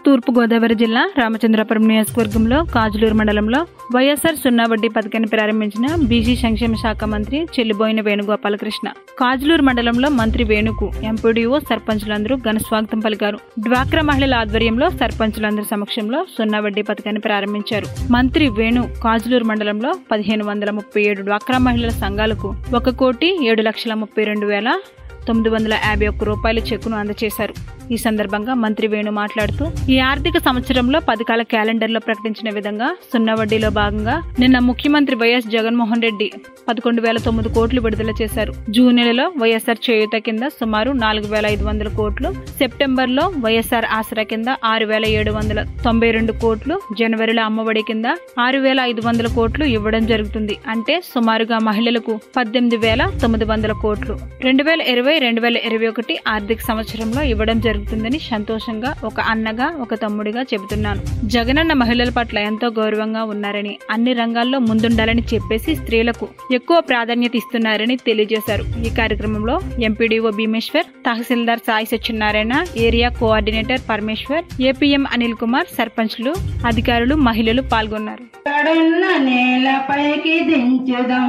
తూర్పుగోదావరి జిల్లా రామచంద్రపురం నియోజకవర్గంలో కాజులూరు మండలంలో వైఎస్ఆర్ సున్నా వడ్డీ పథకాన్ని ప్రారంభించిన బీసీ సంక్షేమ శాఖ మంత్రి చెల్లిబోయిన వేణుగోపాలకృష్ణ కాజులూరు మండలంలో మంత్రి వేణుకు ఎంపీడీఓ సర్పంచులందరూ ఘన స్వాగతం పలికారు డ్వాక్రా మహిళల ఆధ్వర్యంలో సర్పంచులందరి సమక్షంలో సున్నా వడ్డీ పథకాన్ని ప్రారంభించారు మంత్రి వేణు కాజులూరు మండలంలో పదిహేను వందల ముప్పై ఏడు డ్వాక్రా మహిళల సంఘాలకు ఒక కోటి ఏడు లక్షల ముప్పై రెండు వేల తొమ్మిది వందల యాభై ఒక్క రూపాయల చెక్కును అందజేశారు ఈ సందర్భంగా మంత్రి వేణు మాట్లాడుతూ ఈ ఆర్థిక సంవత్సరంలో పథకాల క్యాలెండర్లో ప్రకటించిన విధంగా సున్నా వడ్డీలో భాగంగా నిన్న ముఖ్యమంత్రి వైఎస్ జగన్మోహన్ రెడ్డి పదకొండు వేల తొమ్మిది కోట్లు విడుదల చేశారు జూన్ నెలలో వైఎస్ఆర్ చేయూత కింద సుమారు నాలుగు వేల ఐదు వందల కోట్లు సెప్టెంబర్లో వైఎస్ఆర్ ఆసరా కింద ఆరు వేల ఏడు వందల తొంభై రెండు కోట్లు జనవరిలో అమ్మఒడి కింద ఆరు వేల ఐదు వందల కోట్లు ఇవ్వడం జరుగుతుంది అంటే సుమారుగా మహిళలకు పద్దెనిమిది వేల తొమ్మిది వందల కోట్లు రెండు వేల ఇరవై రెండు వేల ఇరవై ఒకటి ఆర్థిక సంవత్సరంలో ఇవ్వడం జరుగుతుందని సంతోషంగా ఒక అన్నగా ఒక తమ్ముడిగా చెబుతున్నాను జగనన్న మహిళల పట్ల ఎంతో గౌరవంగా ఉన్నారని అన్ని రంగాల్లో ముందుండాలని చెప్పేసి స్త్రీలకు ఎక్కువ ప్రాధాన్యత ఇస్తున్నారని తెలియజేశారు ఈ కార్యక్రమంలో MPDO Bheemeshwar tahsildar Sai Satyanarayana area coordinator Parameshwar APM Anil Kumar సర్పంచ్లు అధికారులు మహిళలు పాల్గొన్నారు కడున్న నేలపైకి దించుదాం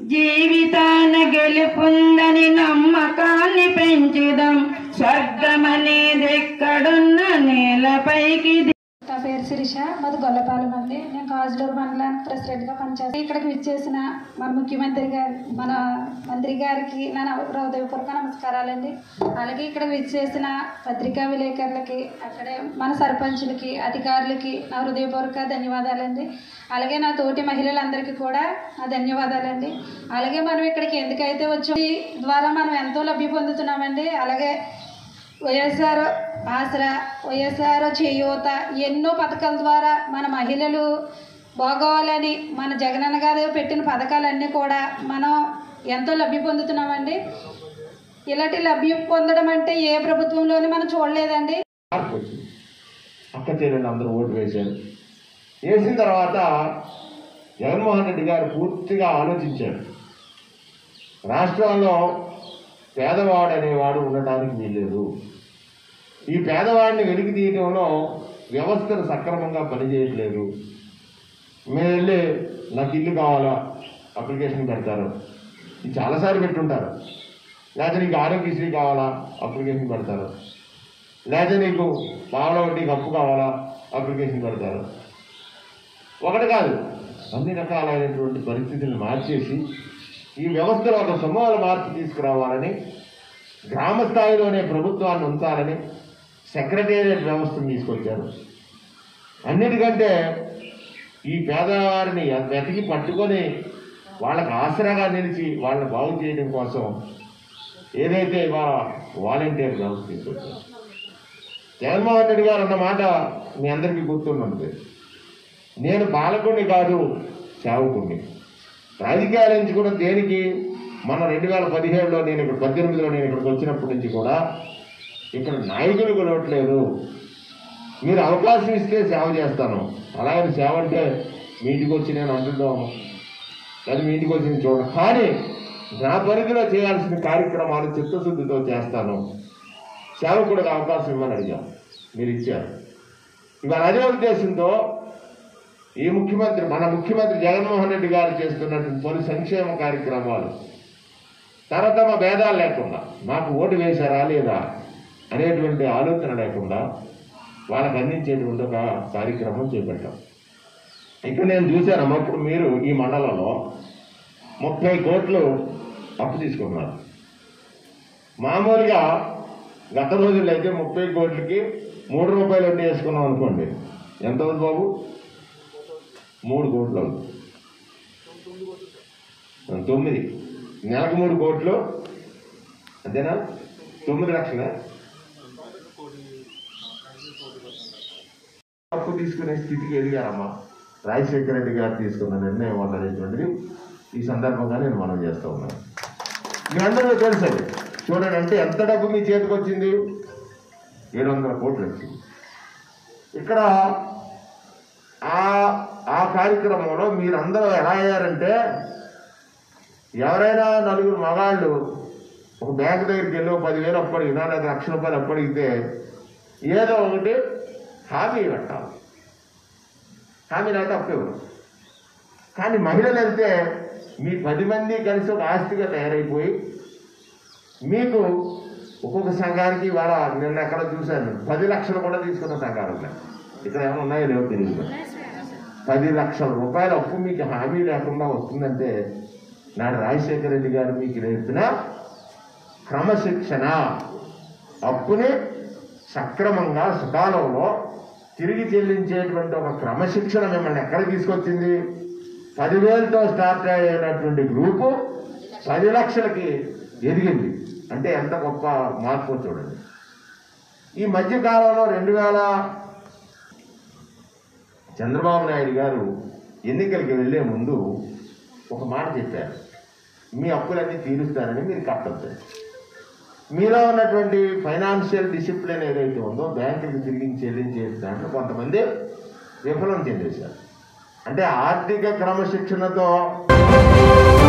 జీవితాన గెలుపుందని నమ్మకాన్ని పెంచుదాం స్వర్గమనేది ఎక్కడున్న నేలపైకి ది- నా పేరు శిరీష మాది గొల్లపాలెం అండి నేను కాజులూరు మండలానికి ప్రెసిడెంట్గా పనిచేస్తాను ఇక్కడికి విచ్చేసిన మన ముఖ్యమంత్రి గారు మన మంత్రి గారికి నా నవ- హృదయపూర్వక నమస్కారాలండి అలాగే ఇక్కడ విచ్చేసిన పత్రికా విలేకరులకి అక్కడే మన సర్పంచులకి అధికారులకి నా హృదయపూర్వక ధన్యవాదాలండి అలాగే నా తోటి మహిళలందరికీ కూడా నా ధన్యవాదాలండి అలాగే మనం ఇక్కడికి ఎందుకైతే వచ్చి ద్వారా మనం ఎంతో లబ్ధి పొందుతున్నామండి అలాగే వైఎస్ఆర్ ఆసరా వైఎస్ఆర్ చేయూత ఎన్నో పథకాల ద్వారా మన మహిళలు బాగోవాలని మన జగనన్న గారు పెట్టిన పథకాలన్నీ కూడా మనం ఎంతో లబ్ధి పొందుతున్నామండి ఇలాంటి లబ్ధి పొందడం అంటే ఏ ప్రభుత్వంలోని మనం చూడలేదండి మార్పు వచ్చింది అక్క చెల్లెలు అందరూ ఓటు వేశారు వేసిన తర్వాత జగన్మోహన్ రెడ్డి గారు పూర్తిగా ఆలోచించాడు రాష్ట్రంలో పేదవాడు అనేవాడు ఉండటానికి వీల్లేదు ఈ పేదవాడిని వెలికి తీయడంలో వ్యవస్థలు సక్రమంగా పనిచేయట్లేదు మేము వెళ్ళి నాకు ఇల్లు కావాలా అప్లికేషన్ పెడతారు ఇది చాలాసార్లు పెట్టుంటారు లేకపోతే నీకు ఆరోగ్యశ్రీ కావాలా అప్లికేషన్ పెడతారు లేదా నీకు పావల వడ్డీకి అప్పు కావాలా అప్లికేషన్ పెడతారు ఒకటి కాదు అన్ని రకాలైనటువంటి పరిస్థితులను మార్చేసి ఈ వ్యవస్థలో ఒక సమూహాల మార్పు తీసుకురావాలని గ్రామ స్థాయిలోనే ప్రభుత్వాన్ని ఉంచాలని సెక్రటేరియట్ వ్యవస్థను తీసుకొచ్చారు అన్నిటికంటే ఈ పేదవారిని వెతికి పట్టుకొని వాళ్ళకి ఆసరాగా నిలిచి వాళ్ళని బాగు చేయడం కోసం ఏదైతే ఇవాళ వాలంటీర్ వ్యవస్థ తీసుకొచ్చారు జగన్మోహన్ రెడ్డి గారు అన్న మాట మీ అందరికీ గుర్తుంటుంది నేను పాలకుడిని కాదు సేవకుడిని రాజకీయాల నుంచి కూడా దేనికి మన రెండు వేల పదిహేడులో నేను ఇక్కడ పద్దెనిమిదిలో నేను ఇక్కడికి వచ్చినప్పటి నుంచి కూడా ఇక్కడ నాయకులకు లోట్లేదు మీరు అవకాశం ఇస్తే సేవ చేస్తాను అలాగే సేవ అంటే మీ ఇంటికి వచ్చి నేను అంటున్నాము లేదా మీ ఇంటికి వచ్చి నేను చూడను కానీ నా పరిధిలో చేయాల్సిన కార్యక్రమాలు చిత్తశుద్ధితో చేస్తాను సేవకుడికి అవకాశం ఇవ్వమని అడిగాం మీరు ఇచ్చారు ఇవాళ అదే ఉద్దేశంతో ఈ ముఖ్యమంత్రి మన ముఖ్యమంత్రి జగన్మోహన్ రెడ్డి గారు చేస్తున్నటువంటి పలు సంక్షేమ కార్యక్రమాలు తరతమ భేదాలు లేకుండా నాకు ఓటు వేశారా లేదా అనేటువంటి ఆలోచన లేకుండా వాళ్ళకి అందించేటువంటి ఒక కార్యక్రమం చేపట్టాం ఇక నేను చూశాను అప్పుడు మీరు ఈ మండలంలో ముప్పై కోట్లు అప్పు తీసుకున్నారు మామూలుగా గత రోజుల్లో అయితే ముప్పై కోట్లకి మూడు రూపాయలు వడ్డీ వేసుకున్నాం అనుకోండి ఎంత అవుతుంది బాబు మూడు కోట్లు అవుతుంది తొమ్మిది నెలకు మూడు కోట్లు అంతేనా తొమ్మిది లక్షల అప్పు తీసుకునే స్థితికి ఎదిగారమ్మా రాజశేఖర రెడ్డి గారు తీసుకున్న నిర్ణయం వల్ల అనేటువంటిది ఈ సందర్భంగా నేను మనం చేస్తూ ఉన్నాను మీ అందరికీ తెలుసు అది చూడండి అంటే ఎంత డబ్బు మీ చేతికి వచ్చింది ఏడు వందల కోట్లు వచ్చింది ఇక్కడ ఆ ఆ కార్యక్రమంలో మీరందరూ ఎలా అయ్యారంటే ఎవరైనా నలుగురు మగాళ్ళు ఒక బ్యాంక్ దగ్గరికి వెళ్ళి ఒక పదివేలు అప్పడిగినా లేదా లక్ష రూపాయలు అప్పడిగితే ఏదో ఒకటి హామీ పెట్టాలి హామీ లేకపోతే అప్పేవారు కానీ మహిళలు వెళ్తే మీ పది మంది కలిసి ఒక ఆస్తిగా తయారైపోయి మీకు ఒక్కొక్క సంఘానికి వాళ్ళ నిన్న ఎక్కడ చూశాను పది లక్షలు కూడా తీసుకున్న సంఘాలు ఉన్నాయి ఇక్కడ ఏమైనా ఉన్నాయో లేవో తెలియదు పది లక్షల రూపాయల అప్పు మీకు హామీ లేకుండా వస్తుందంటే నాడు రాజశేఖర రెడ్డి గారు మీకు నేర్పిన క్రమశిక్షణ అప్పుని సక్రమంగా సకాలంలో తిరిగి చెల్లించేటువంటి ఒక క్రమశిక్షణ మిమ్మల్ని ఎక్కడ తీసుకొచ్చింది పదివేలతో స్టార్ట్ అయినటువంటి గ్రూపు పది లక్షలకి ఎదిగింది అంటే ఎంత గొప్ప మార్పు చూడండి ఈ మధ్య కాలంలో రెండు వేల చంద్రబాబు నాయుడు గారు ఎన్నికలకి వెళ్లే ముందు ఒక మాట చెప్పారు మీ అప్పులన్నీ తీరుస్తారని మీరు కట్టద్దు మీలో ఉన్నటువంటి ఫైనాన్షియల్ డిసిప్లిన్ ఏదైతే ఉందో బ్యాంకులకు తిరిగి చెల్లించే దాంట్లో కొంతమంది విఫలం చెందేశారు అంటే ఆర్థిక క్రమశిక్షణతో